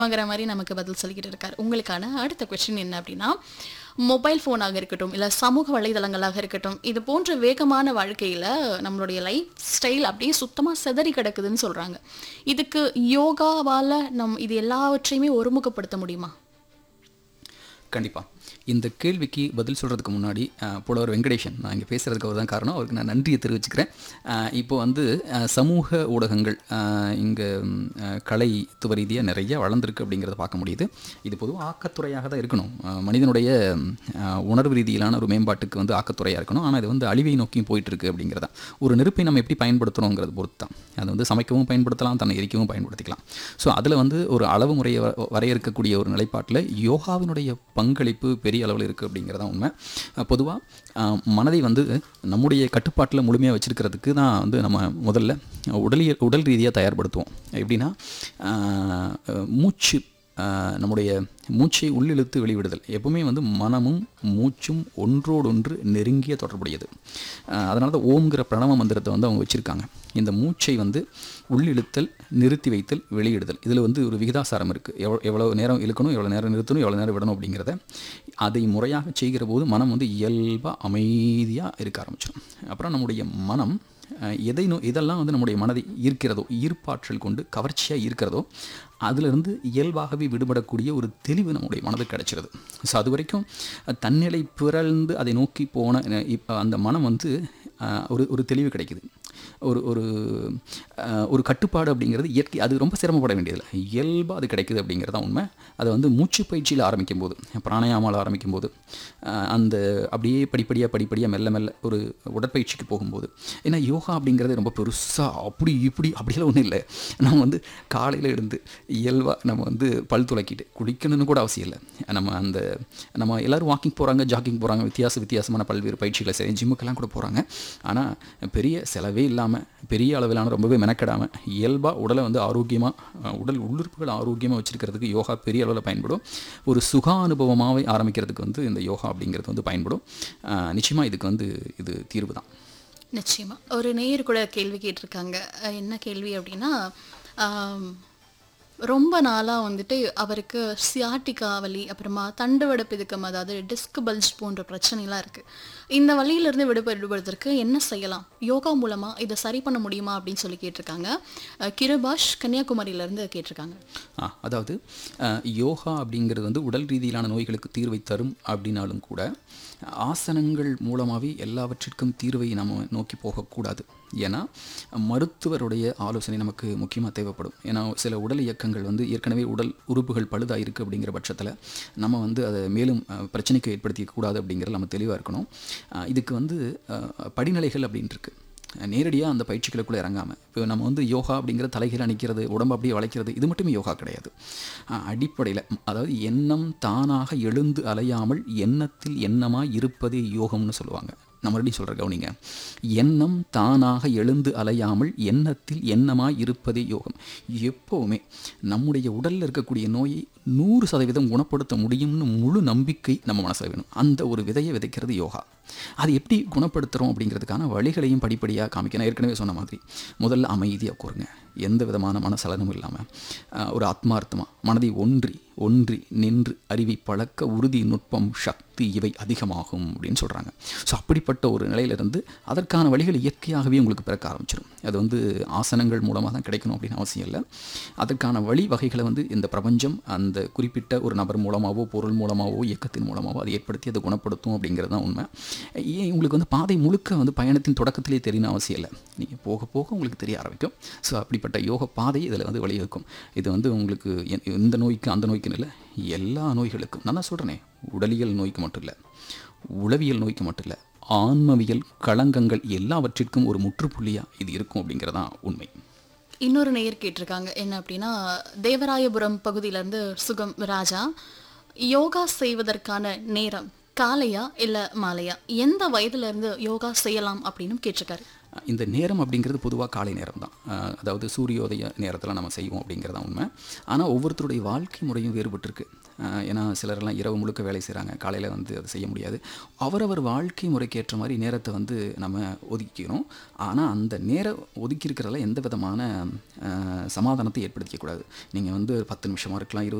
வாங்குற மாதிரி நமக்கு பதில் சொல்லிக்கிட்டு இருக்காரு உங்களுக்கான அடுத்த கொஸ்டின் என்ன அப்படின்னா மொபைல் ஃபோனாக இருக்கட்டும் இல்லை சமூக வலைதளங்களாக இருக்கட்டும் இது போன்ற வேகமான வாழ்க்கையில் நம்மளுடைய லைஃப் ஸ்டைல் அப்படியே சுத்தமாக சிதறி கிடக்குதுன்னு சொல்கிறாங்க இதுக்கு யோகாவால் நம் இது எல்லாவற்றையுமே ஒருமுகப்படுத்த முடியுமா கண்டிப்பாக இந்த கேள்விக்கு பதில் சொல்கிறதுக்கு முன்னாடி அஹ், புலவர் வெங்கடேஷன் நான் இங்கே பேசுகிறதுக்கு அவர் தான் காரணம் அவருக்கு நான் நன்றியை தெரிவிச்சுக்கிறேன் அஹ், இப்போ வந்து அஹ், சமூக ஊடகங்கள் இங்கே கலை துவ ரீதியாக நிறைய வளர்ந்துருக்கு அப்படிங்கிறத பார்க்க முடியுது இது பொதுவாக ஆக்கத்துறையாக தான் இருக்கணும் அஹ், மனிதனுடைய அஹ், உணர்வு ரீதியிலான ஒரு மேம்பாட்டுக்கு வந்து ஆக்கத்துறையாக இருக்கணும் ஆனால் இது வந்து அழிவை நோக்கியும் போயிட்டு இருக்கு அப்படிங்கிறதா ஒரு நெருப்பை நம்ம எப்படி பயன்படுத்துகிறோங்கிறது பொறுத்து தான் அது வந்து சமைக்கவும் பயன்படுத்தலாம் தன்னை எரிக்கவும் பயன்படுத்திக்கலாம் ஸோ அதில் வந்து ஒரு அளவு முறையை வ- வரையறுக்கக்கூடிய ஒரு நிலைப்பாட்டில் யோகாவினுடைய பங்களிப்பு பெரிய அளவில் இருக்குது அப்படிங்கிறதா உண்மை பொதுவாக மனதை வந்து நம்முடைய கட்டுப்பாட்டில் முழுமையாக வச்சுருக்கிறதுக்கு தான் வந்து நம்ம முதல்ல உடலியல் உடல் ரீதியாக தயார்படுத்துவோம் எப்படின்னா ஆஹ், மூச்சு ஆஹ், நம்முடைய மூச்சை உள்ளிழுத்து வெளிவிடுதல் எப்பவுமே வந்து மனமும் மூச்சும் ஒன்றோடொன்று நெருங்கிய தொடர்புடையது அதனால தான் ஓம்ங்கிற பிரணவ மந்திரத்தை வந்து அவங்க வச்சுருக்காங்க இந்த மூச்சை வந்து உள்ளிழுத்தல் நிறுத்தி வைத்தல் வெளியிடுதல் இதில் வந்து ஒரு விகிதாசாரம் இருக்குது எவ்வளோ எவ்வளோ நேரம் இழுக்கணும் எவ்வளோ நேரம் நிறுத்தணும் எவ்வளோ நேரம் விடணும் அப்படிங்கிறத அதை முறையாக செய்கிற போது மனம் வந்து இயல்பாக அமைதியாக இருக்க ஆரம்பிச்சிடும் அப்புறம் நம்முடைய மனம் அஹ், எதை நோ இதெல்லாம் வந்து நம்முடைய மனதை ஈர்க்கிறதோ ஈர்ப்பாற்றல் கொண்டு கவர்ச்சியாக ஈர்க்கிறதோ அதிலிருந்து இயல்பாகவே விடுபடக்கூடிய ஒரு தெளிவு நம்முடைய மனதுக்கு கிடைச்சிருது ஸோ அது வரைக்கும் அஹ், தன்னிலை பிறழ்ந்து அதை நோக்கி போன இப்போ அந்த மனம் வந்து அஹ், ஒரு ஒரு தெளிவு கிடைக்குது ஒரு ஒரு அஹ், ஒரு கட்டுப்பாடு அப்படிங்கிறது இயற்கை அது ரொம்ப சிரமப்பட வேண்டியதில்லை இயல்பாக அது கிடைக்குது அப்படிங்கிறது தான் உண்மை அதை வந்து மூச்சு பயிற்சியில் ஆரம்பிக்கும் போது பிராணாயாமாவில் ஆரம்பிக்கும் போது அஹ், அந்த அப்படியே படிப்படியாக படிப்படியாக மெல்ல மெல்ல ஒரு உடற்பயிற்சிக்கு போகும்போது ஏன்னா யோகா அப்படிங்கிறது ரொம்ப பெருசாக அப்படி இப்படி அப்படியெல்லாம் ஒன்றும் இல்லை நம்ம வந்து காலையில் எழுந்து இயல்பாக நம்ம வந்து பல் துளக்கிட்டு குளிக்கணும்னு கூட அவசியம் இல்லை நம்ம அந்த நம்ம எல்லோரும் வாக்கிங் போகிறாங்க ஜாக்கிங் போகிறாங்க வித்தியாச வித்தியாசமான பல்வேறு பயிற்சிகளை சரி ஜிம்முக்கெல்லாம் கூட போகிறாங்க ஆனால் பெரிய செலவே இல்லாமல் பெரிய அளவிலான ரொம்பவே மெனக்கெடாமல் இயல்பாக உடலை வந்து ஆரோக்கியமாக உடல் உள்ளுறுப்புகள் ஆரோக்கியமாக வச்சுருக்கிறதுக்கு யோகா பெரிய அளவில் பயன்படும் ஒரு சுக அனுபவமாகவே ஆரம்பிக்கிறதுக்கு வந்து இந்த யோகா அப்படிங்கிறது வந்து பயன்படும் நிச்சயமாக இதுக்கு வந்து இது தீர்வு தான் நிச்சயமா ஒரு நேயர் கூட கேள்வி கேட்டிருக்காங்க அஹ் என்ன கேள்வி அப்படின்னா ஆம், ரொம்ப நாளாக வந்துட்டு அவருக்கு சியாட்டிகா வலி அப்புறமா தண்டுவட பிதுக்கம் அதாவது டிஸ்க் பல்ஜ் போன்ற பிரச்சனைலாம் இருக்குது இந்த வலியிலிருந்து விடுபடுவதற்கு என்ன செய்யலாம் யோகா மூலமாக இதை சரி பண்ண முடியுமா அப்படின்னு சொல்லி கேட்டிருக்காங்க அஹ் கிருபாஷ் கன்னியாகுமரியிலேருந்து கேட்டிருக்காங்க ஆ அதாவது அஹ், யோகா அப்படிங்கிறது வந்து உடல் ரீதியிலான நோய்களுக்கு தீர்வை தரும் அப்படின்னாலும் கூட ஆசனங்கள் மூலமாகவே எல்லாவற்றிற்கும் தீர்வை நம்ம நோக்கி போகக்கூடாது ஏன்னா மருத்துவருடைய ஆலோசனை நமக்கு முக்கியமாக தேவைப்படும் ஏன்னா சில உடல் இயக்கங்கள் வந்து ஏற்கனவே உடல் உறுப்புகள் பழுதாக இருக்குது அப்படிங்கிற பட்சத்தில் நம்ம வந்து அதை மேலும் அஹ், பிரச்சனைக்கு ஏற்படுத்திக்க கூடாது அப்படிங்கிறது நம்ம தெளிவாக இருக்கணும் அஹ், இதுக்கு வந்து அஹ், படிநிலைகள் அப்படின்னு இருக்கு நேரடியாக அந்த பயிற்சிகளுக்குள்ளே இறங்காமல் இப்போ நம்ம வந்து யோகா அப்படிங்கிற தலைகீழ நிற்கிறது உடம்பு அப்படியே வளைக்கிறது இது மட்டுமே யோகா கிடையாது அடிப்படையில் அதாவது எண்ணம் தானாக எழுந்து அலையாமல் எண்ணத்தில் எண்ணமாக இருப்பதே யோகம்னு சொல்லுவாங்க நான் மறுபடியும் சொல்கிற கவனிங்க எண்ணம் தானாக எழுந்து அலையாமல் எண்ணத்தில் எண்ணமாய் இருப்பதே யோகம் எப்போவுமே நம்முடைய உடலில் இருக்கக்கூடிய நோயை நூறு சதவீதம் குணப்படுத்த முடியும்னு முழு நம்பிக்கை நம்ம மனசில் வேணும் அந்த ஒரு விதையை விதைக்கிறது யோகா அது எப்படி குணப்படுத்துகிறோம் அப்படிங்கிறதுக்கான வழிகளையும் படிப்படியாக காமிக்க நான் ஏற்கனவே சொன்ன மாதிரி முதல்ல அமைதியாக கூறுங்க எந்த விதமான மனசலனமும் இல்லாமல் ஒரு ஆத்மார்த்தமாக மனதை ஒன்றி ஒன்றி நின்று அறிவை பழக்க உறுதி நுட்பம் சக்தி இவை அதிகமாகும் அப்படின்னு சொல்கிறாங்க ஸோ அப்படிப்பட்ட ஒரு நிலையிலிருந்து அதற்கான வழிகள் இயற்கையாகவே உங்களுக்கு பிறக்க ஆரம்பிச்சிடும் அது வந்து ஆசனங்கள் மூலமாக தான் கிடைக்கணும் அப்படின்னு அவசியம் இல்லை அதற்கான வழி வகைகளை வந்து இந்த பிரபஞ்சம் அந்த குறிப்பிட்ட ஒரு நபர் மூலமாகவோ பொருள் மூலமாகவோ இயக்கத்தின் மூலமாகவோ அதை ஏற்படுத்தி அதை குணப்படுத்தும் அப்படிங்கிறது தான் உண்மை ஏன் உங்களுக்கு வந்து பாதை முழுக்க வந்து பயணத்தின் தொடக்கத்திலே தெரியணும் அவசியம் இல்லை நீங்கள் போக போக உங்களுக்கு தெரிய ஆரம்பிக்கும் ஸோ அப்படிப்பட்ட யோக பாதை இதில் வந்து வழிவகுக்கும் இது வந்து உங்களுக்கு எ- இந்த நோய்க்கு அந்த நோய்க்குன்னு இல்லை எல்லா நோய்களுக்கும் நான் தான் சொல்கிறேனே உடலியல் நோய்க்கு மட்டும் இல்லை உளவியல் நோய்க்கு மட்டும் இல்லை ஆன்மவியல் களங்கங்கள் எல்லாவற்றிற்கும் ஒரு முற்றுப்புள்ளியாக இது இருக்கும் அப்படிங்கிறதான் உண்மை இன்னொரு நேயர் கேட்டிருக்காங்க என்ன அப்படின்னா தேவராயபுரம் பகுதியிலேருந்து சுகம் ராஜா யோகா செய்வதற்கான நேரம் காலையா இல்லை மாலையா எந்த வயதுல இருந்து யோகா செய்யலாம் அப்படின்னு கேட்டிருக்காரு இந்த நேரம் அப்படிங்கிறது பொதுவாக காலை நேரம் தான் அதாவது சூரியோதய நேரத்தில் நம்ம செய்வோம் அப்படிங்கிறது தான் உண்மை ஆனால் ஒவ்வொருத்தருடைய வாழ்க்கை முறையும் வேறுபட்டிருக்கு அஹ் ஏன்னா சிலரெல்லாம் இரவு முழுக்க வேலை செய்கிறாங்க காலையில் வந்து அதை செய்ய முடியாது அவரவர் வாழ்க்கை முறைக்கு ஏற்ற மாதிரி நேரத்தை வந்து நம்ம ஒதுக்கிக்கிறோம் ஆனால் அந்த நேரம் ஒதுக்கி இருக்கிறதுல எந்த விதமான அஹ், சமாதானத்தை ஏற்படுத்திக்கக்கூடாது நீங்கள் வந்து பத்து நிமிஷமாக இருக்கலாம் இருபது